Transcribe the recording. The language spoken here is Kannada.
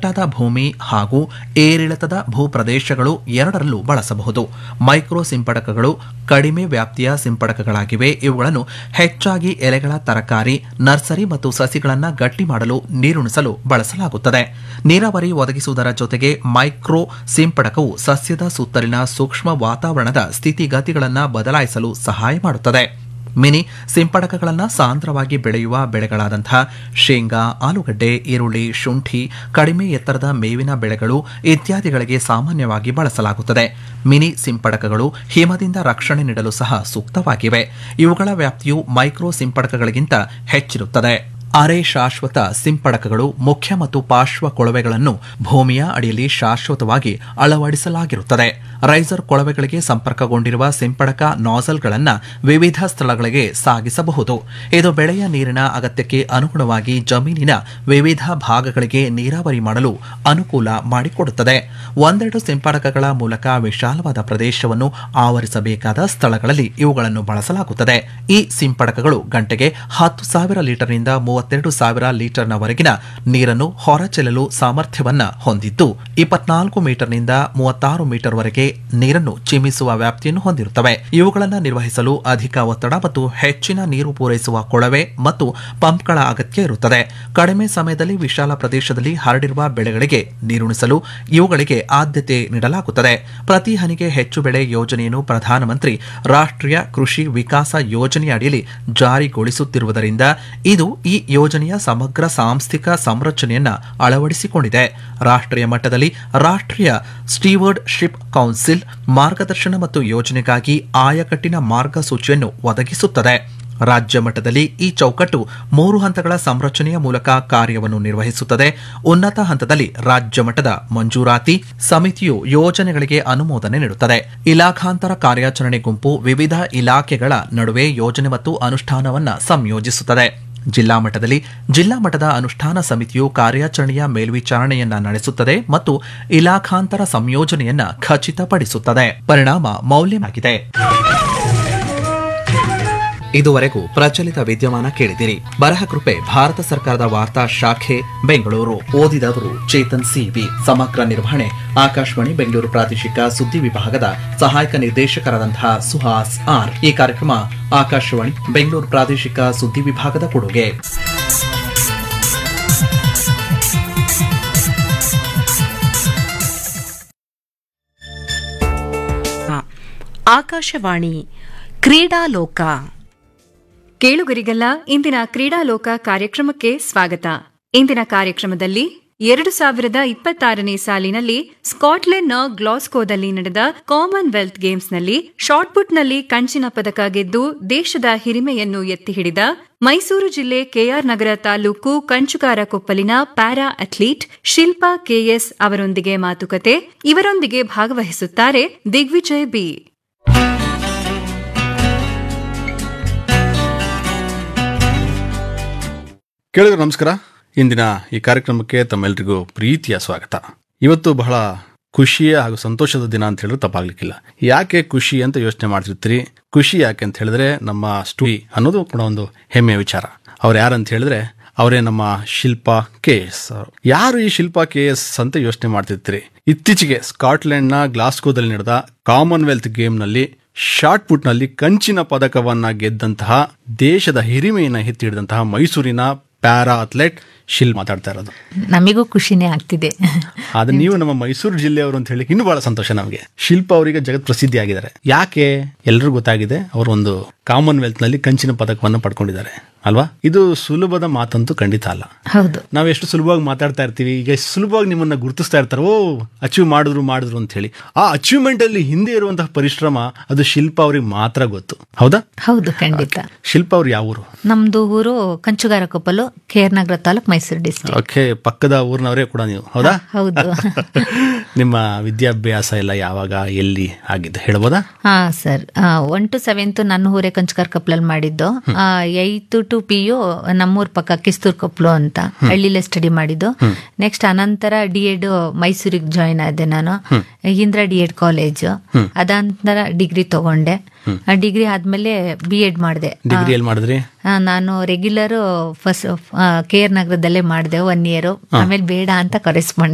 ಗುಡ್ಡಬೆಟ್ಟದ ಭೂಮಿ ಹಾಗೂ ಏರಿಳಿತದ ಭೂಪ್ರದೇಶಗಳು ಎರಡರಲ್ಲೂ ಬಳಸಬಹುದು ಮೈಕ್ರೋ ಸಿಂಪಡಕಗಳು ಕಡಿಮೆ ವ್ಯಾಪ್ತಿಯ ಸಿಂಪಡಕಗಳಾಗಿವೆ ಇವುಗಳನ್ನು ಹೆಚ್ಚಾಗಿ ಎಲೆಗಳ ತರಕಾರಿ ನರ್ಸರಿ ಮತ್ತು ಸಸಿಗಳನ್ನು ಗಟ್ಟಿ ಮಾಡಲು ನೀರುಣಿಸಲು ಬಳಸಲಾಗುತ್ತದೆ ನೀರಾವರಿ ಒದಗಿಸುವುದರ ಜೊತೆಗೆ ಮೈಕ್ರೋ ಸಿಂಪಡಕವು ಸಸ್ಯದ ಸುತ್ತಲಿನ ಸೂಕ್ಷ್ಮ ವಾತಾವರಣದ ಸ್ಥಿತಿಗತಿಗಳನ್ನು ಬದಲಾಯಿಸಲು ಸಹಾಯ ಮಾಡುತ್ತದೆ ಮಿನಿ ಸಿಂಪಡಕಗಳನ್ನು ಸಾಂದ್ರವಾಗಿ ಬೆಳೆಯುವ ಬೆಳೆಗಳಾದಂತಹ ಶೇಂಗಾ ಆಲೂಗಡ್ಡೆ ಈರುಳ್ಳಿ ಶುಂಠಿ ಕಡಿಮೆ ಎತ್ತರದ ಮೇವಿನ ಬೆಳೆಗಳು ಇತ್ಯಾದಿಗಳಿಗೆ ಸಾಮಾನ್ಯವಾಗಿ ಬಳಸಲಾಗುತ್ತದೆ ಮಿನಿ ಸಿಂಪಡಕಗಳು ಹಿಮದಿಂದ ರಕ್ಷಣೆ ನೀಡಲು ಸಹ ಸೂಕ್ತವಾಗಿವೆ ಇವುಗಳ ವ್ಯಾಪ್ತಿಯು ಮೈಕ್ರೋ ಸಿಂಪಡಕಗಳಿಗಿಂತ ಹೆಚ್ಚಿರುತ್ತದೆ ಅರೆ ಶಾಶ್ವತ ಸಿಂಪಡಕಗಳು ಮುಖ್ಯ ಮತ್ತು ಪಾರ್ಶ್ವ ಕೊಳವೆಗಳನ್ನು ಭೂಮಿಯ ಅಡಿಯಲ್ಲಿ ಶಾಶ್ವತವಾಗಿ ಅಳವಡಿಸಲಾಗಿರುತ್ತದೆ ರೈಸರ್ ಕೊಳವೆಗಳಿಗೆ ಸಂಪರ್ಕಗೊಂಡಿರುವ ಸಿಂಪಡಕ ನಾಸಲ್ಗಳನ್ನು ವಿವಿಧ ಸ್ಥಳಗಳಿಗೆ ಸಾಗಿಸಬಹುದು ಇದು ಬೆಳೆಯ ನೀರಿನ ಅಗತ್ಯಕ್ಕೆ ಅನುಗುಣವಾಗಿ ಜಮೀನಿನ ವಿವಿಧ ಭಾಗಗಳಿಗೆ ನೀರಾವರಿ ಮಾಡಲು ಅನುಕೂಲ ಮಾಡಿಕೊಡುತ್ತದೆ ಒಂದೆರಡು ಸಿಂಪಡಕಗಳ ಮೂಲಕ ವಿಶಾಲವಾದ ಪ್ರದೇಶವನ್ನು ಆವರಿಸಬೇಕಾದ ಸ್ಥಳಗಳಲ್ಲಿ ಇವುಗಳನ್ನು ಬಳಸಲಾಗುತ್ತದೆ ಈ ಸಿಂಪಡಕಗಳು ಗಂಟೆಗೆ ಹತ್ತು ಸಾವಿರ ಲೀಟರ್ನಿಂದ ಮೂವತ್ತೆರಡು ಸಾವಿರ ಲೀಟರ್ನವರೆಗಿನ ನೀರನ್ನು ಹೊರಚೆಲ್ಲಲು ಸಾಮರ್ಥ್ಯವನ್ನ ಹೊಂದಿದ್ದು ಇಪ್ಪತ್ನಾಲ್ಕು ಮೀಟರ್ನಿಂದ ಮೂವತ್ತಾರು ಮೀಟರ್ವರೆಗೆ ನೀರನ್ನು ಚಿಮ್ಮಿಸುವ ವ್ಯಾಪ್ತಿಯನ್ನು ಹೊಂದಿರುತ್ತವೆ ಇವುಗಳನ್ನು ನಿರ್ವಹಿಸಲು ಅಧಿಕ ಒತ್ತಡ ಮತ್ತು ಹೆಚ್ಚಿನ ನೀರು ಪೂರೈಸುವ ಕೊಳವೆ ಮತ್ತು ಪಂಪ್ಗಳ ಅಗತ್ಯ ಇರುತ್ತದೆ ಕಡಿಮೆ ಸಮಯದಲ್ಲಿ ವಿಶಾಲ ಪ್ರದೇಶದಲ್ಲಿ ಹರಡಿರುವ ಬೆಳೆಗಳಿಗೆ ನೀರುಣಿಸಲು ಇವುಗಳಿಗೆ ಆದ್ಯತೆ ನೀಡಲಾಗುತ್ತದೆ ಪ್ರತಿ ಹನಿಗೆ ಹೆಚ್ಚು ಬೆಳೆ ಯೋಜನೆಯನ್ನು ಪ್ರಧಾನಮಂತ್ರಿ ರಾಷ್ಟ್ರೀಯ ಕೃಷಿ ವಿಕಾಸ ಯೋಜನೆಯ ಅಡಿಯಲ್ಲಿ ಜಾರಿಗೊಳಿಸುತ್ತಿರುವುದರಿಂದ ಇದು ಈ ಯೋಜನೆಯ ಸಮಗ್ರ ಸಾಂಸ್ಥಿಕ ಸಂರಚನೆಯನ್ನ ಅಳವಡಿಸಿಕೊಂಡಿದೆ ರಾಷ್ಟ್ರೀಯ ಮಟ್ಟದಲ್ಲಿ ರಾಷ್ಟ್ರೀಯ ಸ್ಟೀವರ್ಡ್ ಶಿಪ್ ಕೌನ್ಸಿಲ್ ಮಾರ್ಗದರ್ಶನ ಮತ್ತು ಯೋಜನೆಗಾಗಿ ಆಯಕಟ್ಟಿನ ಮಾರ್ಗಸೂಚಿಯನ್ನು ಒದಗಿಸುತ್ತದೆ ರಾಜ್ಯ ಮಟ್ಟದಲ್ಲಿ ಈ ಚೌಕಟ್ಟು ಮೂರು ಹಂತಗಳ ಸಂರಚನೆಯ ಮೂಲಕ ಕಾರ್ಯವನ್ನು ನಿರ್ವಹಿಸುತ್ತದೆ ಉನ್ನತ ಹಂತದಲ್ಲಿ ರಾಜ್ಯ ಮಟ್ಟದ ಮಂಜೂರಾತಿ ಸಮಿತಿಯು ಯೋಜನೆಗಳಿಗೆ ಅನುಮೋದನೆ ನೀಡುತ್ತದೆ ಇಲಾಖಾಂತರ ಕಾರ್ಯಾಚರಣೆ ಗುಂಪು ವಿವಿಧ ಇಲಾಖೆಗಳ ನಡುವೆ ಯೋಜನೆ ಮತ್ತು ಅನುಷ್ಠಾನವನ್ನ ಸಂಯೋಜಿಸುತ್ತದೆ ಜಿಲ್ಲಾ ಮಟ್ಟದಲ್ಲಿ ಜಿಲ್ಲಾ ಮಟ್ಟದ ಅನುಷ್ಠಾನ ಸಮಿತಿಯು ಕಾರ್ಯಾಚರಣೆಯ ಮೇಲ್ವಿಚಾರಣೆಯನ್ನ ನಡೆಸುತ್ತದೆ ಮತ್ತು ಇಲಾಖಾಂತರ ಸಂಯೋಜನೆಯನ್ನ ಖಚಿತಪಡಿಸುತ್ತದೆ ಪರಿಣಾಮ ಮೌಲ್ಯವಾಗಿದೆ ಇದುವರೆಗೂ ಪ್ರಚಲಿತ ವಿದ್ಯಮಾನ ಕೇಳಿದಿರಿ ಬರಹ ಕೃಪೆ ಭಾರತ ಸರ್ಕಾರದ ವಾರ್ತಾ ಶಾಖೆ ಬೆಂಗಳೂರು ಓದಿದವರು ಚೇತನ್ ಸಿವಿ ಸಮಗ್ರ ನಿರ್ವಹಣೆ ಆಕಾಶವಾಣಿ ಬೆಂಗಳೂರು ಪ್ರಾದೇಶಿಕ ಸುದ್ದಿ ವಿಭಾಗದ ಸಹಾಯಕ ನಿರ್ದೇಶಕರಾದಂತಹ ಸುಹಾಸ್ ಆರ್ ಈ ಕಾರ್ಯಕ್ರಮ ಆಕಾಶವಾಣಿ ಬೆಂಗಳೂರು ಪ್ರಾದೇಶಿಕ ಸುದ್ದಿ ವಿಭಾಗದ ಕೊಡುಗೆ ಆಕಾಶವಾಣಿ ಕ್ರೀಡಾಲೋಕ ಕೇಳುಗರಿಗೆಲ್ಲ ಇಂದಿನ ಕ್ರೀಡಾಲೋಕ ಕಾರ್ಯಕ್ರಮಕ್ಕೆ ಸ್ವಾಗತ ಇಂದಿನ ಕಾರ್ಯಕ್ರಮದಲ್ಲಿ ಎರಡು ಸಾವಿರದ ಇಪ್ಪತ್ತಾರನೇ ಸಾಲಿನಲ್ಲಿ ಸ್ಕಾಟ್ಲೆಂಡ್ನ ಗ್ಲಾಸ್ಕೋದಲ್ಲಿ ನಡೆದ ಕಾಮನ್ವೆಲ್ತ್ ಗೇಮ್ಸ್ನಲ್ಲಿ ಶಾಟ್ಪುಟ್ನಲ್ಲಿ ಕಂಚಿನ ಪದಕ ಗೆದ್ದು ದೇಶದ ಹಿರಿಮೆಯನ್ನು ಎತ್ತಿ ಹಿಡಿದ ಮೈಸೂರು ಜಿಲ್ಲೆ ಕೆಆರ್ ನಗರ ತಾಲೂಕು ಕಂಚುಕಾರ ಕೊಪ್ಪಲಿನ ಪ್ಯಾರಾ ಅಥ್ಲೀಟ್ ಶಿಲ್ಪಾ ಕೆಎಸ್ ಅವರೊಂದಿಗೆ ಮಾತುಕತೆ ಇವರೊಂದಿಗೆ ಭಾಗವಹಿಸುತ್ತಾರೆ ದಿಗ್ವಿಜಯ್ ಬಿ ಕೇಳಿದ್ರು ನಮಸ್ಕಾರ ಇಂದಿನ ಈ ಕಾರ್ಯಕ್ರಮಕ್ಕೆ ತಮ್ಮೆಲ್ಲರಿಗೂ ಪ್ರೀತಿಯ ಸ್ವಾಗತ ಇವತ್ತು ಬಹಳ ಖುಷಿಯ ಹಾಗೂ ಸಂತೋಷದ ದಿನ ಅಂತ ಹೇಳಿದ್ರೆ ತಪ್ಪಾಗ್ಲಿಕ್ಕಿಲ್ಲ ಯಾಕೆ ಖುಷಿ ಅಂತ ಯೋಚನೆ ಮಾಡ್ತಿರ್ತೀರಿ ಖುಷಿ ಯಾಕೆ ಅಂತ ಹೇಳಿದ್ರೆ ನಮ್ಮ ಸ್ಟೂಡಿ ಅನ್ನೋದು ಕೂಡ ಒಂದು ಹೆಮ್ಮೆಯ ವಿಚಾರ ಅವ್ರು ಯಾರಂತ ಹೇಳಿದ್ರೆ ಅವರೇ ನಮ್ಮ ಶಿಲ್ಪಾ ಕೆ ಎಸ್ ಯಾರು ಈ ಶಿಲ್ಪಾ ಕೆ ಎಸ್ ಅಂತ ಯೋಚನೆ ಮಾಡ್ತಿರ್ತೀರಿ ಇತ್ತೀಚೆಗೆ ಸ್ಕಾಟ್ಲೆಂಡ್ನ ಗ್ಲಾಸ್ಕೋದಲ್ಲಿ ನಡೆದ ಕಾಮನ್ವೆಲ್ತ್ ಗೇಮ್ನಲ್ಲಿ ಶಾರ್ಟ್ ಪುಟ್ನಲ್ಲಿ ಕಂಚಿನ ಪದಕವನ್ನ ಗೆದ್ದಂತಹ ದೇಶದ ಹಿರಿಮೆಯನ್ನು ಎತ್ತಿ ಹಿಡಿದಂತಹ ಮೈಸೂರಿನ ಪ್ಯಾರಾ ಅಥ್ಲೆಟ್ ಶಿಲ್ ಮಾತಾಡ್ತಾ ಇರೋದು ನಮಿಗೂ ಖುಷಿನೇ ಆಗ್ತಿದೆ ಆದ್ರೆ ನೀವು ನಮ್ಮ ಮೈಸೂರು ಜಿಲ್ಲೆಯವರು ಅಂತ ಹೇಳಿ ಇನ್ನೂ ಬಹಳ ಸಂತೋಷ ನಮಗೆ ಶಿಲ್ಪ ಅವರಿಗೆ ಜಗತ್ ಪ್ರಸಿದ್ಧಿ ಆಗಿದ್ದಾರೆ ಯಾಕೆ ಎಲ್ರಿಗೂ ಗೊತ್ತಾಗಿದೆ ಅವರು ಒಂದು ಕಾಮನ್ವೆಲ್ತ್ ನಲ್ಲಿ ಕಂಚಿನ ಪದಕವನ್ನು ಪಡ್ಕೊಂಡಿದ್ದಾರೆ ಅಲ್ವಾ ಇದು ಸುಲಭದ ಮಾತಂತೂ ಖಂಡಿತ ಅಲ್ಲ ಹೌದು ನಾವು ಎಷ್ಟು ಸುಲಭವಾಗಿ ಮಾತಾಡ್ತಾ ಇರ್ತೀವಿ ಈಗ ಎಷ್ಟು ಸುಲಭವಾಗಿ ನಿಮ್ಮನ್ನ ಗುರುತಿಸ್ತಾ ಇರ್ತಾರೆ ಓ ಅಚೀವ್ ಮಾಡಿದ್ರು ಮಾಡಿದ್ರು ಅಂತ ಹೇಳಿ ಆ ಅಚೀವ್ಮೆಂಟ್ ಅಲ್ಲಿ ಹಿಂದೆ ಇರುವಂತಹ ಪರಿಶ್ರಮ ಅದು ಶಿಲ್ಪ ಅವ್ರಿಗೆ ಮಾತ್ರ ಗೊತ್ತು ಹೌದಾ ಹೌದು ಖಂಡಿತ ಶಿಲ್ಪ ಅವ್ರು ಯಾವ ಊರು ನಮ್ದು ಊರು Kanchugara Koppalu KR Nagara taluk Mysuru district okay ಪಕ್ಕದ ಊರಿನವರೇ ಕೂಡ ನೀವು ಹೌದಾ ಹೌದು ನಿಮ್ಮ ವಿದ್ಯಾಭ್ಯಾಸ ಎಲ್ಲ ಯಾವಾಗ ಎಲ್ಲಿ ಆಗಿದ್ದು ಹೇಳ್ಬೋದಾ ಹಾ ಸರ್ ಒನ್ ಟು ಸೆವೆಂತ್ ನನ್ನ ಊರೇ ಕಂಚುಗಾರ ಕೊಪ್ಪಲಲ್ಲಿ ಮಾಡಿದ್ದು ಏಯ್ತ್ ಟು ಪಿ ಯು ನಮ್ಮೂರ್ ಪಕ್ಕ ಕಿಸ್ತೂರ್ ಕೊಪ್ಪಲು ಅಂತ ಹಳ್ಳಿಲೇ ಸ್ಟಡಿ ಮಾಡಿದ್ದು ನೆಕ್ಸ್ಟ್ ಅನಂತರ ಡಿ ಎಡ್ ಮೈಸೂರಿಗೆ ಜಾಯಿನ್ ಆದೆ ನಾನು ಇಂದ್ರ ಡಿ ಎಡ್ ಕಾಲೇಜ್ ಅದಾಂತರ ಡಿಗ್ರಿ ತಗೊಂಡೆ ಡಿಗ್ರಿ ಆದ್ಮೇಲೆ ಬಿ ಎಡ್ ಮಾಡಿದೆ ಡಿಗ್ರಿ ಎಲ್ಲಿ ಮಾಡಿದ್ರಿ ನಾನು ರೆಗ್ಯುಲರ್ ಫಸ್ಟ್ ಕೆ ಆರ್ ನಗರದಲ್ಲೇ ಮಾಡಿದೆ ಒನ್ ಇಯರ್ ಆಮೇಲೆ ಬೇಡ ಅಂತ ಕರೆಸ್ಪಾಂಡ್